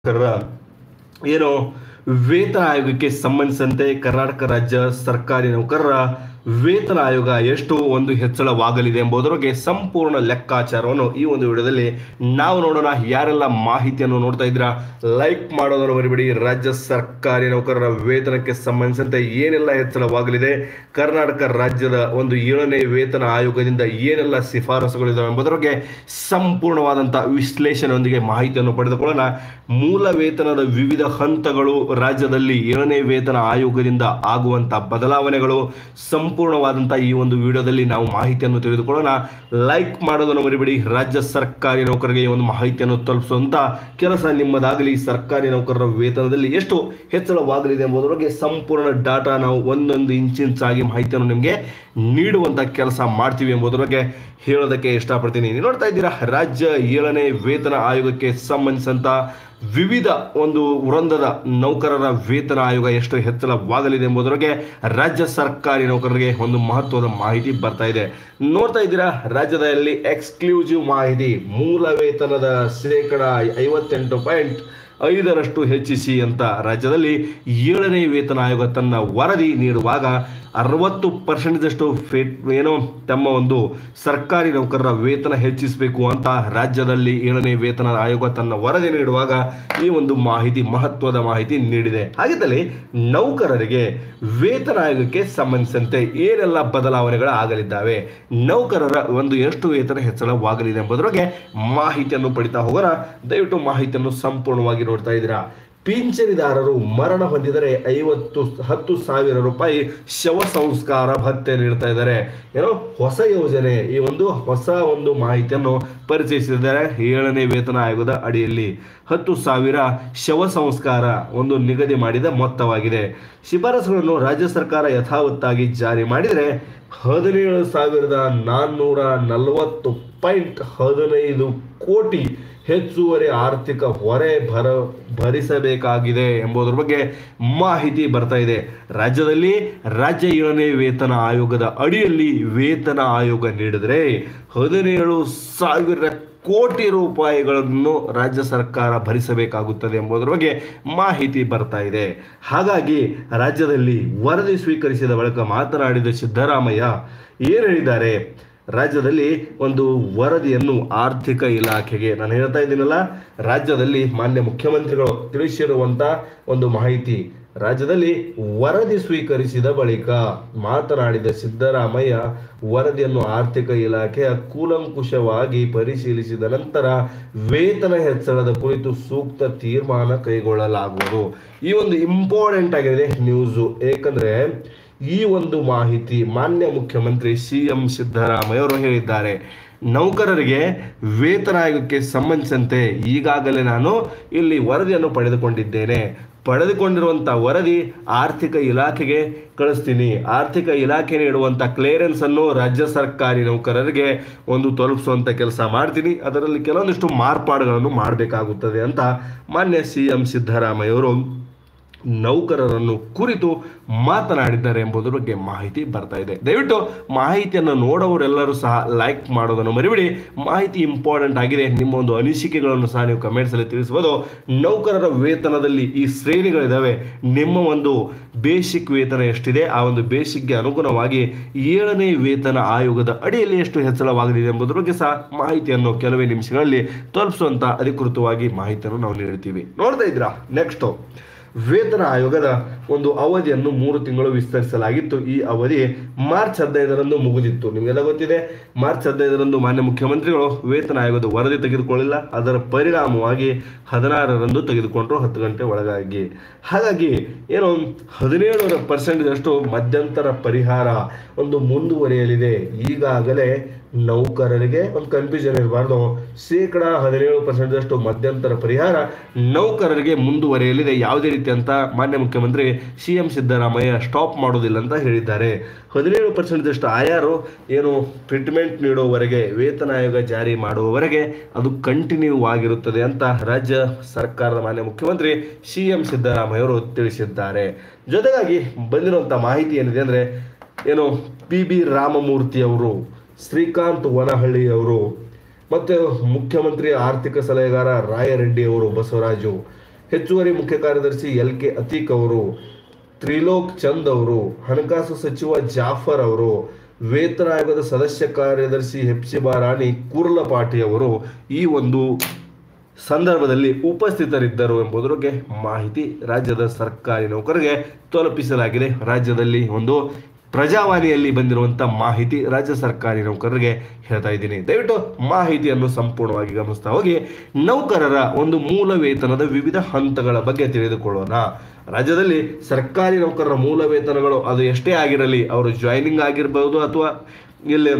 ನೌಕರರ ಏನು ವೇತನ ಆಯೋಗಕ್ಕೆ ಸಂಬಂಧಿಸಿದಂತೆ ಕರ್ನಾಟಕ ರಾಜ್ಯ ಸರ್ಕಾರಿ ನೌಕರರ ವೇತನ ಆಯೋಗ ಎಷ್ಟು ಒಂದು ಹೆಚ್ಚಳವಾಗಲಿದೆ ಎಂಬುದರ ಬಗ್ಗೆ ಸಂಪೂರ್ಣ ಲೆಕ್ಕಾಚಾರವನ್ನು ಈ ಒಂದು ವಿಡಿಯೋದಲ್ಲಿ ನಾವು ನೋಡೋಣ ಯಾರೆಲ್ಲ ಮಾಹಿತಿಯನ್ನು ನೋಡ್ತಾ ಇದ್ದೀರಾ ಲೈಕ್ ಮಾಡೋದನ್ನು ಮರಿಬೇಡಿ ರಾಜ್ಯ ಸರ್ಕಾರಿ ನೌಕರರ ವೇತನಕ್ಕೆ ಸಂಬಂಧಿಸಿದಂತೆ ಏನೆಲ್ಲ ಹೆಚ್ಚಳವಾಗಲಿದೆ ಕರ್ನಾಟಕ ರಾಜ್ಯದ ಒಂದು ಏಳನೇ ವೇತನ ಆಯೋಗದಿಂದ ಏನೆಲ್ಲ ಶಿಫಾರಸುಗಳಿದಾವೆ ಎಂಬುದರ ಬಗ್ಗೆ ಸಂಪೂರ್ಣವಾದಂತಹ ವಿಶ್ಲೇಷಣೆಯೊಂದಿಗೆ ಮಾಹಿತಿಯನ್ನು ಪಡೆದುಕೊಳ್ಳೋಣ ಮೂಲ ವೇತನದ ವಿವಿಧ ಹಂತಗಳು ರಾಜ್ಯದಲ್ಲಿ ಏಳನೇ ವೇತನ ಆಯೋಗದಿಂದ ಆಗುವಂತಹ ಬದಲಾವಣೆಗಳು ಸಂಪೂರ್ಣವಾದಂತಹ ಈ ಒಂದು ವಿಡಿಯೋದಲ್ಲಿ ನಾವು ಮಾಹಿತಿಯನ್ನು ತಿಳಿದುಕೊಳ್ಳೋಣ ಲೈಕ್ ಮಾಡೋದನ್ನು ಮರಿಬೇಡಿ ರಾಜ್ಯ ಸರ್ಕಾರಿ ನೌಕರರಿಗೆ ಈ ಒಂದು ಮಾಹಿತಿಯನ್ನು ತಲುಪಿಸುವಂತ ಕೆಲಸ ನಿಮ್ಮದಾಗಲಿ ಸರ್ಕಾರಿ ನೌಕರರ ವೇತನದಲ್ಲಿ ಎಷ್ಟು ಹೆಚ್ಚಳವಾಗಲಿದೆ ಎಂಬುದರ ಬಗ್ಗೆ ಸಂಪೂರ್ಣ ಡಾಟಾ ನಾವು ಒಂದೊಂದು ಇಂಚಿಂಚ್ ಆಗಿ ಮಾಹಿತಿಯನ್ನು ನಿಮಗೆ ನೀಡುವಂತ ಕೆಲಸ ಮಾಡ್ತೀವಿ ಎಂಬುದರ ಬಗ್ಗೆ ಹೇಳೋದಕ್ಕೆ ಇಷ್ಟಪಡ್ತೀನಿ ನೀವು ನೋಡ್ತಾ ಇದ್ದೀರಾ ರಾಜ್ಯ ಏಳನೇ ವೇತನ ಆಯೋಗಕ್ಕೆ ಸಂಬಂಧಿಸಿದಂತ ವಿವಿಧ ಒಂದು ವೃಂದದ ನೌಕರರ ವೇತನ ಆಯೋಗ ಎಷ್ಟು ಹೆಚ್ಚಳವಾಗಲಿದೆ ಎಂಬುದರ ಬಗ್ಗೆ ರಾಜ್ಯ ಸರ್ಕಾರಿ ನೌಕರರಿಗೆ ಒಂದು ಮಹತ್ವದ ಮಾಹಿತಿ ಬರ್ತಾ ಇದೆ ನೋಡ್ತಾ ಇದ್ದೀರಾ ರಾಜ್ಯದಲ್ಲಿ ಎಕ್ಸ್ಕ್ಲೂಸಿವ್ ಮಾಹಿತಿ ಮೂಲ ವೇತನದ ಶೇಕಡ ಐವತ್ತೆಂಟು ಪಾಯಿಂಟ್ ಐದರಷ್ಟು ಹೆಚ್ಚಿಸಿ ಅಂತ ರಾಜ್ಯದಲ್ಲಿ ಏಳನೇ ವೇತನ ಆಯೋಗ ತನ್ನ ವರದಿ ನೀಡುವಾಗ ಅರವತ್ತು ಪರ್ಸೆಂಟ್ದಷ್ಟು ಫೇಟ್ ಏನೋ ತಮ್ಮ ಒಂದು ಸರ್ಕಾರಿ ನೌಕರರ ವೇತನ ಹೆಚ್ಚಿಸಬೇಕು ಅಂತ ರಾಜ್ಯದಲ್ಲಿ ಏಳನೇ ವೇತನ ಆಯೋಗ ತನ್ನ ವರದಿ ನೀಡುವಾಗ ಈ ಒಂದು ಮಾಹಿತಿ ಮಹತ್ವದ ಮಾಹಿತಿ ನೀಡಿದೆ ಹಾಗಿದ್ದಲ್ಲಿ ನೌಕರರಿಗೆ ವೇತನ ಆಯೋಗಕ್ಕೆ ಸಂಬಂಧಿಸಿದಂತೆ ಏನೆಲ್ಲ ಬದಲಾವಣೆಗಳು ಆಗಲಿದ್ದಾವೆ ನೌಕರರ ಒಂದು ಎಷ್ಟು ವೇತನ ಹೆಚ್ಚಳವಾಗಲಿದೆ ಎಂಬುದರ ಬಗ್ಗೆ ಮಾಹಿತಿಯನ್ನು ಪಡಿತಾ ಹೋಗೋಣ ದಯವಿಟ್ಟು ಮಾಹಿತಿಯನ್ನು ಸಂಪೂರ್ಣವಾಗಿ ನೋಡ್ತಾ ಇದ್ದೀರಾ ಪಿಂಚಣಿದಾರರು ಮರಣ ಹೊಂದಿದರೆ ಐವತ್ತು ಹತ್ತು ಸಾವಿರ ರೂಪಾಯಿ ಶವ ಸಂಸ್ಕಾರ ಭತ್ಯೆ ನೀಡ್ತಾ ಇದ್ದಾರೆ ಏನೋ ಹೊಸ ಯೋಜನೆ ಈ ಒಂದು ಹೊಸ ಒಂದು ಮಾಹಿತಿಯನ್ನು ಪರಿಚಯಿಸಿದ್ದಾರೆ ಏಳನೇ ವೇತನ ಆಯೋಗದ ಅಡಿಯಲ್ಲಿ ಹತ್ತು ಸಾವಿರ ಶವ ಸಂಸ್ಕಾರ ಒಂದು ನಿಗದಿ ಮಾಡಿದ ಮೊತ್ತವಾಗಿದೆ ಶಿಫಾರಸುಗಳನ್ನು ರಾಜ್ಯ ಸರ್ಕಾರ ಯಥಾವತ್ತಾಗಿ ಜಾರಿ ಮಾಡಿದರೆ ಹದಿನೇಳು ಸಾವಿರದ ನಾನ್ನೂರ ನಲವತ್ತು ಪಾಯಿಂಟ್ ಹದಿನೈದು ಕೋಟಿ ಹೆಚ್ಚುವರಿ ಆರ್ಥಿಕ ಹೊರೆ ಭರ ಭರಿಸಬೇಕಾಗಿದೆ ಎಂಬುದರ ಬಗ್ಗೆ ಮಾಹಿತಿ ಬರ್ತಾ ಇದೆ ರಾಜ್ಯದಲ್ಲಿ ರಾಜ್ಯ ಏಳನೇ ವೇತನ ಆಯೋಗದ ಅಡಿಯಲ್ಲಿ ವೇತನ ಆಯೋಗ ನೀಡಿದರೆ ಹದಿನೇಳು ಸಾವಿರ ಕೋಟಿ ರೂಪಾಯಿಗಳನ್ನು ರಾಜ್ಯ ಸರ್ಕಾರ ಭರಿಸಬೇಕಾಗುತ್ತದೆ ಎಂಬುದರ ಬಗ್ಗೆ ಮಾಹಿತಿ ಬರ್ತಾ ಇದೆ ಹಾಗಾಗಿ ರಾಜ್ಯದಲ್ಲಿ ವರದಿ ಸ್ವೀಕರಿಸಿದ ಬಳಿಕ ಮಾತನಾಡಿದ ಸಿದ್ದರಾಮಯ್ಯ ಏನು ಹೇಳಿದ್ದಾರೆ ರಾಜ್ಯದಲ್ಲಿ ಒಂದು ವರದಿಯನ್ನು ಆರ್ಥಿಕ ಇಲಾಖೆಗೆ ನಾನು ಹೇಳ್ತಾ ಇದ್ದೀನಲ್ಲ ರಾಜ್ಯದಲ್ಲಿ ಮಾನ್ಯ ಮುಖ್ಯಮಂತ್ರಿಗಳು ತಿಳಿಸಿರುವಂತ ಒಂದು ಮಾಹಿತಿ ರಾಜ್ಯದಲ್ಲಿ ವರದಿ ಸ್ವೀಕರಿಸಿದ ಬಳಿಕ ಮಾತನಾಡಿದ ಸಿದ್ದರಾಮಯ್ಯ ವರದಿಯನ್ನು ಆರ್ಥಿಕ ಇಲಾಖೆಯ ಕೂಲಂಕುಷವಾಗಿ ಪರಿಶೀಲಿಸಿದ ನಂತರ ವೇತನ ಹೆಚ್ಚಳದ ಕುರಿತು ಸೂಕ್ತ ತೀರ್ಮಾನ ಕೈಗೊಳ್ಳಲಾಗುವುದು ಈ ಒಂದು ಇಂಪಾರ್ಟೆಂಟ್ ಆಗಿದೆ ನ್ಯೂಸು ಏಕೆಂದ್ರೆ ಈ ಒಂದು ಮಾಹಿತಿ ಮಾನ್ಯ ಮುಖ್ಯಮಂತ್ರಿ ಸಿ ಎಂ ಸಿದ್ದರಾಮಯ್ಯ ಅವರು ಹೇಳಿದ್ದಾರೆ ನೌಕರರಿಗೆ ವೇತನ ಆಯೋಗಕ್ಕೆ ಸಂಬಂಧಿಸಿದಂತೆ ಈಗಾಗಲೇ ನಾನು ಇಲ್ಲಿ ವರದಿಯನ್ನು ಪಡೆದುಕೊಂಡಿದ್ದೇನೆ ಪಡೆದುಕೊಂಡಿರುವಂಥ ವರದಿ ಆರ್ಥಿಕ ಇಲಾಖೆಗೆ ಕಳಿಸ್ತೀನಿ ಆರ್ಥಿಕ ಇಲಾಖೆ ನೀಡುವಂಥ ಕ್ಲಿಯರೆನ್ಸ್ ಅನ್ನು ರಾಜ್ಯ ಸರ್ಕಾರಿ ನೌಕರರಿಗೆ ಒಂದು ತಲುಪಿಸುವಂಥ ಕೆಲಸ ಮಾಡ್ತೀನಿ ಅದರಲ್ಲಿ ಕೆಲವೊಂದಿಷ್ಟು ಮಾರ್ಪಾಡುಗಳನ್ನು ಮಾಡಬೇಕಾಗುತ್ತದೆ ಅಂತ ಮಾನ್ಯ ಸಿ ಎಂ ಸಿದ್ದರಾಮಯ್ಯ ಅವರು ನೌಕರರನ್ನು ಕುರಿತು ಮಾತನಾಡಿದ್ದಾರೆ ಎಂಬುದರ ಬಗ್ಗೆ ಮಾಹಿತಿ ಬರ್ತಾ ಇದೆ ದಯವಿಟ್ಟು ಮಾಹಿತಿಯನ್ನು ನೋಡೋರೆಲ್ಲರೂ ಸಹ ಲೈಕ್ ಮಾಡೋದನ್ನು ಮರಿಬಿಡಿ ಮಾಹಿತಿ ಇಂಪಾರ್ಟೆಂಟ್ ಆಗಿದೆ ನಿಮ್ಮ ಒಂದು ಅನಿಸಿಕೆಗಳನ್ನು ಸಹ ನೀವು ಕಮೆಂಟ್ಸ್ ಅಲ್ಲಿ ತಿಳಿಸಬಹುದು ನೌಕರರ ವೇತನದಲ್ಲಿ ಈ ಶ್ರೇಣಿಗಳಿದಾವೆ ನಿಮ್ಮ ಒಂದು ಬೇಸಿಕ್ ವೇತನ ಎಷ್ಟಿದೆ ಆ ಒಂದು ಬೇಸಿಕ್ಗೆ ಅನುಗುಣವಾಗಿ ಏಳನೇ ವೇತನ ಆಯೋಗದ ಅಡಿಯಲ್ಲಿ ಎಷ್ಟು ಹೆಚ್ಚಳವಾಗಲಿದೆ ಎಂಬುದರ ಬಗ್ಗೆ ಸಹ ಮಾಹಿತಿಯನ್ನು ಕೆಲವೇ ನಿಮಿಷಗಳಲ್ಲಿ ತಲುಪಿಸುವಂತ ಅಧಿಕೃತವಾಗಿ ಮಾಹಿತಿಯನ್ನು ನಾವು ನೀಡ್ತೀವಿ ನೋಡ್ತಾ ಇದ್ದೀರಾ ನೆಕ್ಸ್ಟ್ ವೇತನ ಆಯೋಗದ ಒಂದು ಅವಧಿಯನ್ನು ಮೂರು ತಿಂಗಳು ವಿಸ್ತರಿಸಲಾಗಿತ್ತು ಈ ಅವಧಿ ಮಾರ್ಚ್ ಹದಿನೈದರಂದು ಮುಗಿದಿತ್ತು ನಿಮಗೆಲ್ಲ ಗೊತ್ತಿದೆ ಮಾರ್ಚ್ ಹದಿನೈದರಂದು ಮಾನ್ಯ ಮುಖ್ಯಮಂತ್ರಿಗಳು ವೇತನ ಆಯೋಗದ ವರದಿ ತೆಗೆದುಕೊಳ್ಳಿಲ್ಲ ಅದರ ಪರಿಣಾಮವಾಗಿ ಹದಿನಾರರಂದು ತೆಗೆದುಕೊಂಡ್ರು ಹತ್ತು ಗಂಟೆ ಒಳಗಾಗಿ ಹಾಗಾಗಿ ಏನು ಹದಿನೇಳರ ಪರ್ಸೆಂಟ್ದಷ್ಟು ಮಧ್ಯಂತರ ಪರಿಹಾರ ಒಂದು ಮುಂದುವರಿಯಲಿದೆ ಈಗಾಗಲೇ ನೌಕರರಿಗೆ ಒಂದು ಕನ್ಫ್ಯೂಷನ್ ಇರಬಾರ್ದು ಶೇಕಡ ಹದಿನೇಳು ಪರ್ಸೆಂಟ್ದಷ್ಟು ಮಧ್ಯಂತರ ಪರಿಹಾರ ನೌಕರರಿಗೆ ಮುಂದುವರಿಯಲಿದೆ ಯಾವುದೇ ರೀತಿ ಅಂತ ಮಾನ್ಯ ಮುಖ್ಯಮಂತ್ರಿ ಸಿ ಎಂ ಸಿದ್ದರಾಮಯ್ಯ ಸ್ಟಾಪ್ ಮಾಡೋದಿಲ್ಲ ಅಂತ ಹೇಳಿದ್ದಾರೆ ಹದಿನೇಳು ಪರ್ಸೆಂಟ್ದಷ್ಟು ಆಯಾರು ಏನು ಟ್ರೀಟ್ಮೆಂಟ್ ನೀಡುವವರೆಗೆ ವೇತನ ಆಯೋಗ ಜಾರಿ ಮಾಡುವವರೆಗೆ ಅದು ಕಂಟಿನ್ಯೂ ಆಗಿರುತ್ತದೆ ಅಂತ ರಾಜ್ಯ ಸರ್ಕಾರದ ಮಾನ್ಯ ಮುಖ್ಯಮಂತ್ರಿ ಸಿ ಎಂ ಸಿದ್ದರಾಮಯ್ಯ ಅವರು ತಿಳಿಸಿದ್ದಾರೆ ಜೊತೆಗಾಗಿ ಬಂದಿರುವಂಥ ಮಾಹಿತಿ ಏನಿದೆ ಅಂದರೆ ಏನು ಪಿ ಬಿ ರಾಮಮೂರ್ತಿ ಅವರು ಶ್ರೀಕಾಂತ್ ವನಹಳ್ಳಿ ಅವರು ಮತ್ತು ಮುಖ್ಯಮಂತ್ರಿ ಆರ್ಥಿಕ ಸಲಹೆಗಾರ ರಾಯರೆಡ್ಡಿ ಅವರು ಬಸವರಾಜು ಹೆಚ್ಚುವರಿ ಮುಖ್ಯ ಕಾರ್ಯದರ್ಶಿ ಎಲ್ ಕೆ ಅತೀಕ್ ಅವರು ತ್ರಿಲೋಕ್ ಚಂದ್ ಅವರು ಹಣಕಾಸು ಸಚಿವ ಜಾಫರ್ ಅವರು ವೇತನ ಆಯೋಗದ ಸದಸ್ಯ ಕಾರ್ಯದರ್ಶಿ ಹೆಪ್ಸಿಬಾ ರಾಣಿ ಕುರ್ಲಪಾಟಿ ಅವರು ಈ ಒಂದು ಸಂದರ್ಭದಲ್ಲಿ ಉಪಸ್ಥಿತರಿದ್ದರು ಎಂಬುದರ ಬಗ್ಗೆ ಮಾಹಿತಿ ರಾಜ್ಯದ ಸರ್ಕಾರಿ ನೌಕರರಿಗೆ ತಲುಪಿಸಲಾಗಿದೆ ರಾಜ್ಯದಲ್ಲಿ ಒಂದು ಪ್ರಜಾವಾಣಿಯಲ್ಲಿ ಬಂದಿರುವಂತ ಮಾಹಿತಿ ರಾಜ್ಯ ಸರ್ಕಾರಿ ನೌಕರರಿಗೆ ಹೇಳ್ತಾ ಇದ್ದೀನಿ ದಯವಿಟ್ಟು ಮಾಹಿತಿಯನ್ನು ಸಂಪೂರ್ಣವಾಗಿ ಗಮನಿಸ್ತಾ ಹೋಗಿ ನೌಕರರ ಒಂದು ಮೂಲ ವೇತನದ ವಿವಿಧ ಹಂತಗಳ ಬಗ್ಗೆ ತಿಳಿದುಕೊಳ್ಳೋಣ ರಾಜ್ಯದಲ್ಲಿ ಸರ್ಕಾರಿ ನೌಕರರ ಮೂಲ ವೇತನಗಳು ಅದು ಎಷ್ಟೇ ಆಗಿರಲಿ ಅವರು ಜಾಯ್ನಿಂಗ್ ಆಗಿರ್ಬೋದು ಅಥವಾ ಇಲ್ಲಿ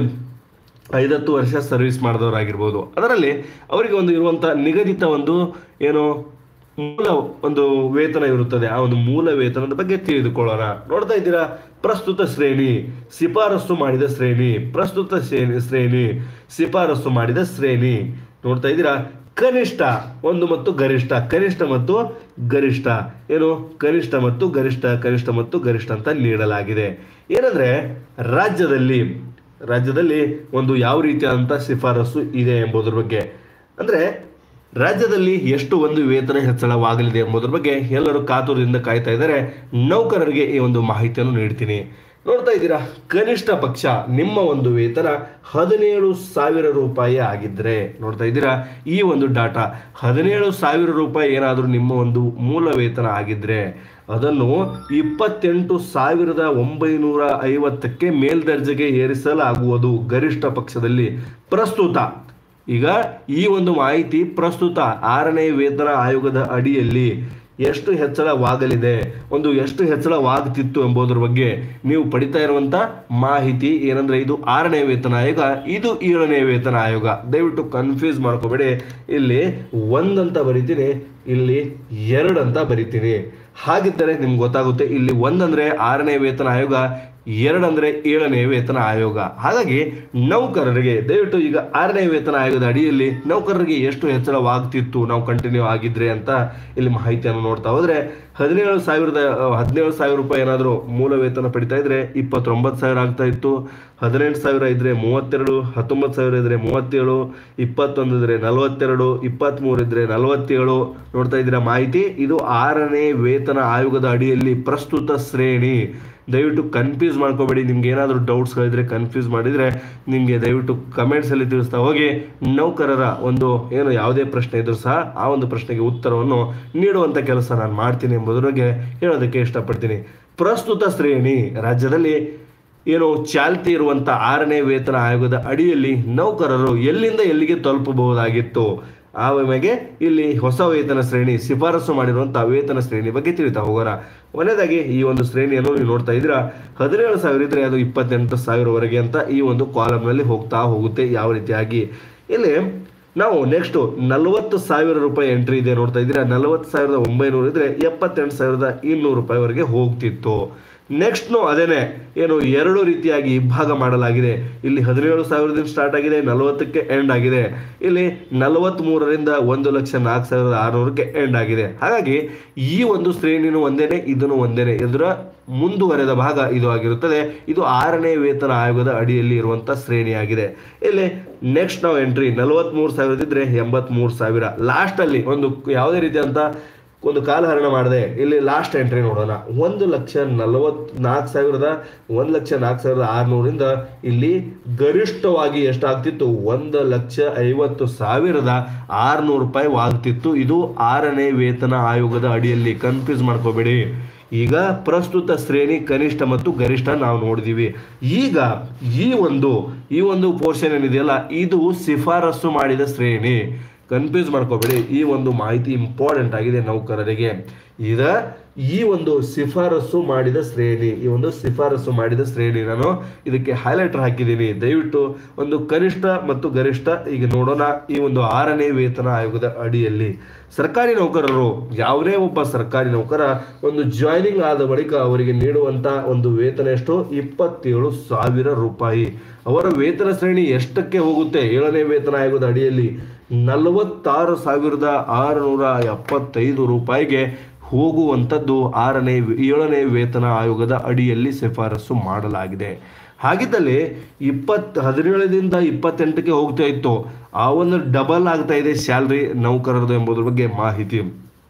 ಐದತ್ತು ವರ್ಷ ಸರ್ವಿಸ್ ಮಾಡಿದವರಾಗಿರ್ಬೋದು ಅದರಲ್ಲಿ ಅವರಿಗೆ ಒಂದು ಇರುವಂಥ ನಿಗದಿತ ಒಂದು ಏನು ಮೂಲ ಒಂದು ವೇತನ ಇರುತ್ತದೆ ಆ ಒಂದು ಮೂಲ ವೇತನದ ಬಗ್ಗೆ ತಿಳಿದುಕೊಳ್ಳೋಣ ನೋಡ್ತಾ ಇದ್ದೀರಾ ಪ್ರಸ್ತುತ ಶ್ರೇಣಿ ಶಿಫಾರಸು ಮಾಡಿದ ಶ್ರೇಣಿ ಪ್ರಸ್ತುತ ಶ್ರೇಣಿ ಶ್ರೇಣಿ ಶಿಫಾರಸು ಮಾಡಿದ ಶ್ರೇಣಿ ನೋಡ್ತಾ ಇದ್ದೀರಾ ಕನಿಷ್ಠ ಒಂದು ಮತ್ತು ಗರಿಷ್ಠ ಕನಿಷ್ಠ ಮತ್ತು ಗರಿಷ್ಠ ಏನು ಕನಿಷ್ಠ ಮತ್ತು ಗರಿಷ್ಠ ಕನಿಷ್ಠ ಮತ್ತು ಗರಿಷ್ಠ ಅಂತ ನೀಡಲಾಗಿದೆ ಏನಂದ್ರೆ ರಾಜ್ಯದಲ್ಲಿ ರಾಜ್ಯದಲ್ಲಿ ಒಂದು ಯಾವ ರೀತಿಯಾದಂಥ ಶಿಫಾರಸು ಇದೆ ಎಂಬುದರ ಬಗ್ಗೆ ಅಂದ್ರೆ ರಾಜ್ಯದಲ್ಲಿ ಎಷ್ಟು ಒಂದು ವೇತನ ಹೆಚ್ಚಳವಾಗಲಿದೆ ಎಂಬುದರ ಬಗ್ಗೆ ಎಲ್ಲರೂ ಕಾತುರದಿಂದ ಕಾಯ್ತಾ ಇದ್ದಾರೆ ನೌಕರರಿಗೆ ಈ ಒಂದು ಮಾಹಿತಿಯನ್ನು ನೀಡ್ತೀನಿ ನೋಡ್ತಾ ಇದ್ದೀರಾ ಕನಿಷ್ಠ ಪಕ್ಷ ನಿಮ್ಮ ಒಂದು ವೇತನ ಹದಿನೇಳು ಸಾವಿರ ರೂಪಾಯಿ ಆಗಿದ್ರೆ ನೋಡ್ತಾ ಇದ್ದೀರಾ ಈ ಒಂದು ಡಾಟಾ ಹದಿನೇಳು ಸಾವಿರ ರೂಪಾಯಿ ಏನಾದರೂ ನಿಮ್ಮ ಒಂದು ಮೂಲ ವೇತನ ಆಗಿದ್ರೆ ಅದನ್ನು ಇಪ್ಪತ್ತೆಂಟು ಸಾವಿರದ ಒಂಬೈನೂರ ಐವತ್ತಕ್ಕೆ ಮೇಲ್ದರ್ಜೆಗೆ ಏರಿಸಲಾಗುವುದು ಗರಿಷ್ಠ ಪಕ್ಷದಲ್ಲಿ ಪ್ರಸ್ತುತ ಈಗ ಈ ಒಂದು ಮಾಹಿತಿ ಪ್ರಸ್ತುತ ಆರನೇ ವೇತನ ಆಯೋಗದ ಅಡಿಯಲ್ಲಿ ಎಷ್ಟು ಹೆಚ್ಚಳವಾಗಲಿದೆ ಒಂದು ಎಷ್ಟು ಹೆಚ್ಚಳವಾಗ್ತಿತ್ತು ಎಂಬುದರ ಬಗ್ಗೆ ನೀವು ಪಡಿತಾ ಇರುವಂತ ಮಾಹಿತಿ ಏನಂದ್ರೆ ಇದು ಆರನೇ ವೇತನ ಆಯೋಗ ಇದು ಏಳನೇ ವೇತನ ಆಯೋಗ ದಯವಿಟ್ಟು ಕನ್ಫ್ಯೂಸ್ ಮಾಡ್ಕೋಬೇಡಿ ಇಲ್ಲಿ ಒಂದಂತ ಬರಿತೀನಿ ಇಲ್ಲಿ ಎರಡು ಅಂತ ಬರಿತೀನಿ ಹಾಗಿದ್ದರೆ ನಿಮ್ಗೆ ಗೊತ್ತಾಗುತ್ತೆ ಇಲ್ಲಿ ಒಂದಂದ್ರೆ ಆರನೇ ವೇತನ ಆಯೋಗ ಎರಡಂದ್ರೆ ಏಳನೇ ವೇತನ ಆಯೋಗ ಹಾಗಾಗಿ ನೌಕರರಿಗೆ ದಯವಿಟ್ಟು ಈಗ ಆರನೇ ವೇತನ ಆಯೋಗದ ಅಡಿಯಲ್ಲಿ ನೌಕರರಿಗೆ ಎಷ್ಟು ಹೆಚ್ಚಳವಾಗ್ತಿತ್ತು ನಾವು ಕಂಟಿನ್ಯೂ ಆಗಿದ್ರೆ ಅಂತ ಇಲ್ಲಿ ಮಾಹಿತಿಯನ್ನು ನೋಡ್ತಾ ಹೋದ್ರೆ ಹದಿನೇಳು ಸಾವಿರದ ಹದಿನೇಳು ಸಾವಿರ ರೂಪಾಯಿ ಏನಾದರೂ ಮೂಲ ವೇತನ ಪಡಿತಾ ಇದ್ರೆ ಇಪ್ಪತ್ತೊಂಬತ್ತು ಸಾವಿರ ಆಗ್ತಾ ಇತ್ತು ಹದಿನೆಂಟು ಸಾವಿರ ಇದ್ರೆ ಮೂವತ್ತೆರಡು ಹತ್ತೊಂಬತ್ತು ಸಾವಿರ ಇದ್ರೆ ಮೂವತ್ತೇಳು ಇಪ್ಪತ್ತೊಂದು ಇದ್ರೆ ನಲವತ್ತೆರಡು ಇಪ್ಪತ್ತ್ಮೂರು ಇದ್ರೆ ನಲವತ್ತೇಳು ನೋಡ್ತಾ ಇದ್ದೀರಾ ಮಾಹಿತಿ ಇದು ಆರನೇ ವೇತನ ಆಯೋಗದ ಅಡಿಯಲ್ಲಿ ಪ್ರಸ್ತುತ ಶ್ರೇಣಿ ದಯವಿಟ್ಟು ಕನ್ಫ್ಯೂಸ್ ಮಾಡ್ಕೋಬೇಡಿ ನಿಮ್ಗೆ ಏನಾದರೂ ಡೌಟ್ಸ್ಗಳಿದ್ರೆ ಕನ್ಫ್ಯೂಸ್ ಮಾಡಿದರೆ ನಿಮಗೆ ದಯವಿಟ್ಟು ಕಮೆಂಟ್ಸಲ್ಲಿ ತಿಳಿಸ್ತಾ ಹೋಗಿ ನೌಕರರ ಒಂದು ಏನು ಯಾವುದೇ ಪ್ರಶ್ನೆ ಇದ್ರೂ ಸಹ ಆ ಒಂದು ಪ್ರಶ್ನೆಗೆ ಉತ್ತರವನ್ನು ನೀಡುವಂಥ ಕೆಲಸ ನಾನು ಮಾಡ್ತೀನಿ ಎಂಬುದರ ಬಗ್ಗೆ ಹೇಳೋದಕ್ಕೆ ಇಷ್ಟಪಡ್ತೀನಿ ಪ್ರಸ್ತುತ ಶ್ರೇಣಿ ರಾಜ್ಯದಲ್ಲಿ ಏನು ಚಾಲ್ತಿ ಇರುವಂಥ ಆರನೇ ವೇತನ ಆಯೋಗದ ಅಡಿಯಲ್ಲಿ ನೌಕರರು ಎಲ್ಲಿಂದ ಎಲ್ಲಿಗೆ ತಲುಪಬಹುದಾಗಿತ್ತು ಆ ಮೇಲೆ ಇಲ್ಲಿ ಹೊಸ ವೇತನ ಶ್ರೇಣಿ ಶಿಫಾರಸು ಮಾಡಿರುವಂತಹ ವೇತನ ಶ್ರೇಣಿ ಬಗ್ಗೆ ತಿಳಿತಾ ಹೋಗೋಣ ಕೊನೆಯದಾಗಿ ಈ ಒಂದು ಶ್ರೇಣಿಯನ್ನು ನೀವು ನೋಡ್ತಾ ಇದ್ದೀರಾ ಹದಿನೇಳು ಸಾವಿರ ಇದ್ರೆ ಅದು ಇಪ್ಪತ್ತೆಂಟು ಸಾವಿರವರೆಗೆ ಅಂತ ಈ ಒಂದು ಕಾಲಮ್ನಲ್ಲಿ ಹೋಗ್ತಾ ಹೋಗುತ್ತೆ ಯಾವ ರೀತಿಯಾಗಿ ಇಲ್ಲಿ ನಾವು ನೆಕ್ಸ್ಟ್ ನಲವತ್ತು ಸಾವಿರ ರೂಪಾಯಿ ಎಂಟ್ರಿ ಇದೆ ನೋಡ್ತಾ ಇದ್ದೀರಾ ನಲವತ್ತು ಸಾವಿರದ ಒಂಬೈನೂರು ಇದ್ರೆ ಎಪ್ಪತ್ತೆಂಟು ಸಾವಿರದ ಇನ್ನೂರು ರೂಪಾಯಿವರೆಗೆ ಹೋಗ್ತಿತ್ತು ನೆಕ್ಸ್ಟ್ನು ಅದೇನೆ ಏನು ಎರಡು ರೀತಿಯಾಗಿ ವಿಭಾಗ ಮಾಡಲಾಗಿದೆ ಇಲ್ಲಿ ಹದಿನೇಳು ಸಾವಿರದಿಂದ ಸ್ಟಾರ್ಟ್ ಆಗಿದೆ ನಲವತ್ತಕ್ಕೆ ಎಂಡ್ ಆಗಿದೆ ಇಲ್ಲಿ ನಲವತ್ತ್ ಮೂರರಿಂದ ಒಂದು ಲಕ್ಷ ನಾಲ್ಕು ಸಾವಿರದ ಆರುನೂರಕ್ಕೆ ಎಂಡ್ ಆಗಿದೆ ಹಾಗಾಗಿ ಈ ಒಂದು ಶ್ರೇಣಿನೂ ಒಂದೇನೆ ಇದನ್ನು ಒಂದೇನೆ ಇದರ ಮುಂದುವರೆದ ಭಾಗ ಇದು ಆಗಿರುತ್ತದೆ ಇದು ಆರನೇ ವೇತನ ಆಯೋಗದ ಅಡಿಯಲ್ಲಿ ಇರುವಂತ ಶ್ರೇಣಿಯಾಗಿದೆ ಇಲ್ಲಿ ನೆಕ್ಸ್ಟ್ ನಾವು ಎಂಟ್ರಿ ನಲವತ್ಮೂರು ಸಾವಿರದಿದ್ರೆ ಎಂಬತ್ಮೂರು ಸಾವಿರ ಲಾಸ್ಟ್ ಅಲ್ಲಿ ಒಂದು ಯಾವುದೇ ರೀತಿಯಂತ ಒಂದು ಕಾಲಹರಣ ಮಾಡಿದೆ ಇಲ್ಲಿ ಲಾಸ್ಟ್ ಎಂಟ್ರಿ ನೋಡೋಣ ಒಂದು ಲಕ್ಷ ನಲವತ್ ನಾಲ್ಕು ಸಾವಿರದ ಒಂದು ಲಕ್ಷ ನಾಲ್ಕು ಸಾವಿರದ ಆರುನೂರಿಂದ ಇಲ್ಲಿ ಗರಿಷ್ಠವಾಗಿ ಎಷ್ಟಾಗ್ತಿತ್ತು ಒಂದು ಲಕ್ಷ ಐವತ್ತು ಸಾವಿರದ ಆರುನೂರು ರೂಪಾಯಿ ಆಗ್ತಿತ್ತು ಇದು ಆರನೇ ವೇತನ ಆಯೋಗದ ಅಡಿಯಲ್ಲಿ ಕನ್ಫ್ಯೂಸ್ ಮಾಡ್ಕೋಬೇಡಿ ಈಗ ಪ್ರಸ್ತುತ ಶ್ರೇಣಿ ಕನಿಷ್ಠ ಮತ್ತು ಗರಿಷ್ಠ ನಾವು ನೋಡಿದೀವಿ ಈಗ ಈ ಒಂದು ಈ ಒಂದು ಪೋರ್ಷನ್ ಏನಿದೆಯಲ್ಲ ಇದು ಶಿಫಾರಸು ಮಾಡಿದ ಶ್ರೇಣಿ ಕನ್ಫ್ಯೂಸ್ ಮಾಡ್ಕೋಬೇಡಿ ಈ ಒಂದು ಮಾಹಿತಿ ಇಂಪಾರ್ಟೆಂಟ್ ಆಗಿದೆ ನೌಕರರಿಗೆ ಈಗ ಈ ಒಂದು ಶಿಫಾರಸು ಮಾಡಿದ ಶ್ರೇಣಿ ಈ ಒಂದು ಶಿಫಾರಸು ಮಾಡಿದ ಶ್ರೇಣಿ ನಾನು ಇದಕ್ಕೆ ಹೈಲೈಟರ್ ಹಾಕಿದ್ದೀನಿ ದಯವಿಟ್ಟು ಒಂದು ಕನಿಷ್ಠ ಮತ್ತು ಗರಿಷ್ಠ ಈಗ ನೋಡೋಣ ಈ ಒಂದು ಆರನೇ ವೇತನ ಆಯೋಗದ ಅಡಿಯಲ್ಲಿ ಸರ್ಕಾರಿ ನೌಕರರು ಯಾವುದೇ ಒಬ್ಬ ಸರ್ಕಾರಿ ನೌಕರ ಒಂದು ಜಾಯ್ನಿಂಗ್ ಆದ ಬಳಿಕ ಅವರಿಗೆ ನೀಡುವಂತ ಒಂದು ವೇತನ ಎಷ್ಟು ಇಪ್ಪತ್ತೇಳು ಸಾವಿರ ರೂಪಾಯಿ ಅವರ ವೇತನ ಶ್ರೇಣಿ ಎಷ್ಟಕ್ಕೆ ಹೋಗುತ್ತೆ ಏಳನೇ ವೇತನ ಆಯೋಗದ ಅಡಿಯಲ್ಲಿ ನಲವತ್ತಾರು ಸಾವಿರದ ಆರುನೂರ ಎಪ್ಪತ್ತೈದು ರೂಪಾಯಿಗೆ ಹೋಗುವಂಥದ್ದು ಆರನೇ ಏಳನೇ ವೇತನ ಆಯೋಗದ ಅಡಿಯಲ್ಲಿ ಶಿಫಾರಸು ಮಾಡಲಾಗಿದೆ ಹಾಗಿದ್ದಲ್ಲಿ ಇಪ್ಪತ್ತು ಹದಿನೇಳರಿಂದ ಇಪ್ಪತ್ತೆಂಟಕ್ಕೆ ಹೋಗ್ತಾ ಇತ್ತು ಆ ಒಂದು ಡಬಲ್ ಆಗ್ತಾ ಇದೆ ಸ್ಯಾಲ್ರಿ ನೌಕರರದು ಎಂಬುದ್ರ ಬಗ್ಗೆ ಮಾಹಿತಿ